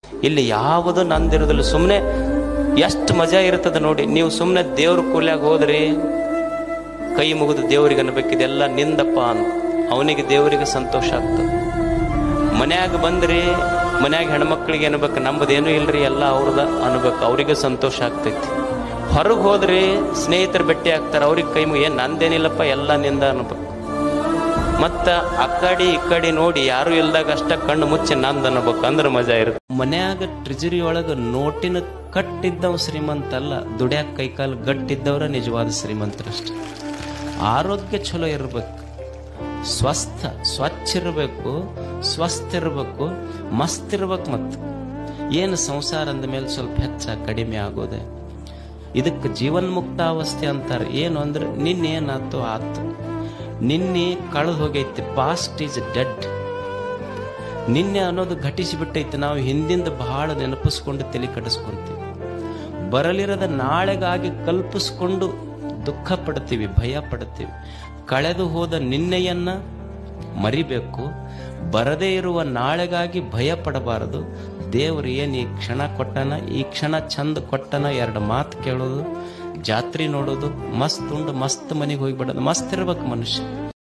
ಇಲ್ಲಿ ಯಾವುದು ನಂದಿರೋದಿಲ್ಲ ಸುಮ್ಮನೆ ಎಷ್ಟು ಮಜಾ ಇರ್ತದೆ ನೋಡಿ ನೀವು ಸುಮ್ಮನೆ ದೇವ್ರ ಕೂಲ್ಯಾಗ ಹೋದ್ರಿ ಕೈ ಮುಗಿದು ದೇವರಿಗೆ ಅನ್ಬೇಕಿದೆಲ್ಲ ನಿಂದಪ್ಪ ಅಂತ ಅವನಿಗೆ ದೇವರಿಗೆ ಸಂತೋಷ ಆಗ್ತದೆ ಮನ್ಯಾಗ ಬಂದ್ರಿ ಮನ್ಯಾಗ ಹೆಣ್ಮಕ್ಳಿಗೆ ಅನ್ಬೇಕು ನಮ್ಮದೇನು ಇಲ್ರಿ ಎಲ್ಲ ಅವ್ರದ ಅನ್ಬೇಕು ಅವ್ರಿಗೆ ಸಂತೋಷ ಆಗ್ತೈತಿ ಹೊರಗೆ ಹೋದ್ರಿ ಸ್ನೇಹಿತರು ಭೇಟಿ ಆಗ್ತಾರೆ ಅವ್ರಿಗೆ ಕೈ ಮುಗಿ ಏನ್ ನಂದೇನಿಲ್ಲಪ್ಪ ಎಲ್ಲ ನಿಂದ ಅನ್ಬೇಕು ಮತ್ತ ಆ ಕಡೆ ಈ ಕಡೆ ನೋಡಿ ಯಾರು ಇಲ್ದಾಗ ಅಷ್ಟ ಕಣ್ಣು ಮುಚ್ಚಿ ನಂದ್ ಅನ್ಬೇಕು ಅಂದ್ರೆ ಮಜಾ ಇರುತ್ತೆ ಮನ್ಯಾಗ ಟ್ರಿಜರಿ ಒಳಗ ನೋಟಿನ ಕಟ್ಟಿದ್ದವ್ ಶ್ರೀಮಂತ ಅಲ್ಲ ದುಡ್ಯಾಕ ಕೈಕಾಲು ಗಟ್ಟಿದ್ದವ್ರ ನಿಜವಾದ ಶ್ರೀಮಂತರಷ್ಟೆ ಆರೋಗ್ಯ ಚಲೋ ಇರ್ಬೇಕು ಸ್ವಸ್ಥ ಸ್ವಚ್ಛ ಇರಬೇಕು ಸ್ವಸ್ಥ ಇರಬೇಕು ಮಸ್ತ್ ಇರ್ಬೇಕು ಮತ್ತು ಏನು ಸಂಸಾರ ಅಂದ ಮೇಲೆ ಸ್ವಲ್ಪ ಹೆಚ್ಚ ಕಡಿಮೆ ಆಗೋದೆ ಇದಕ್ಕೆ ಜೀವನ್ಮುಕ್ತಾವಸ್ಥೆ ಅಂತಾರೆ ಏನು ಅಂದ್ರೆ ನಿನ್ನೆ ಏನಾಯ್ತು ಆತು ನಿನ್ನೆ ಕಳೆದು ಹೋಗೈತಿ ಪಾಸ್ಟ್ ಈಸ್ ಡೆಡ್ ನಿನ್ನೆ ಅನ್ನೋದು ಘಟಿಸಿಬಿಟ್ಟೈತಿ ನಾವು ಹಿಂದಿಂದ ಬಹಳ ನೆನಪಿಸ್ಕೊಂಡು ತಲೆ ಕಡಿಸ್ಕೊಂತೀವಿ ಬರಲಿರದ ನಾಳೆಗಾಗಿ ಕಲ್ಪಿಸ್ಕೊಂಡು ದುಃಖ ಪಡ್ತೀವಿ ಭಯ ಪಡ್ತೀವಿ ಕಳೆದು ಹೋದ ನಿನ್ನೆಯನ್ನ ಮರಿಬೇಕು ಬರದೇ ಇರುವ ನಾಳೆಗಾಗಿ ಭಯ ಪಡಬಾರದು ದೇವರು ಏನು ಈ ಕ್ಷಣ ಕೊಟ್ಟನ ಈ ಕ್ಷಣ ಚಂದ ಕೊಟ್ಟನ ಎರಡು ಮಾತು ಕೇಳೋದು ಜಾತ್ರೆ ನೋಡೋದು ಮಸ್ತ್ ಉಂಡು ಮಸ್ತ್ ಮನೆಗೆ ಹೋಗಿಬಿಡೋದು ಮಸ್ತ್ ಇರ್ಬೇಕು ಮನುಷ್ಯ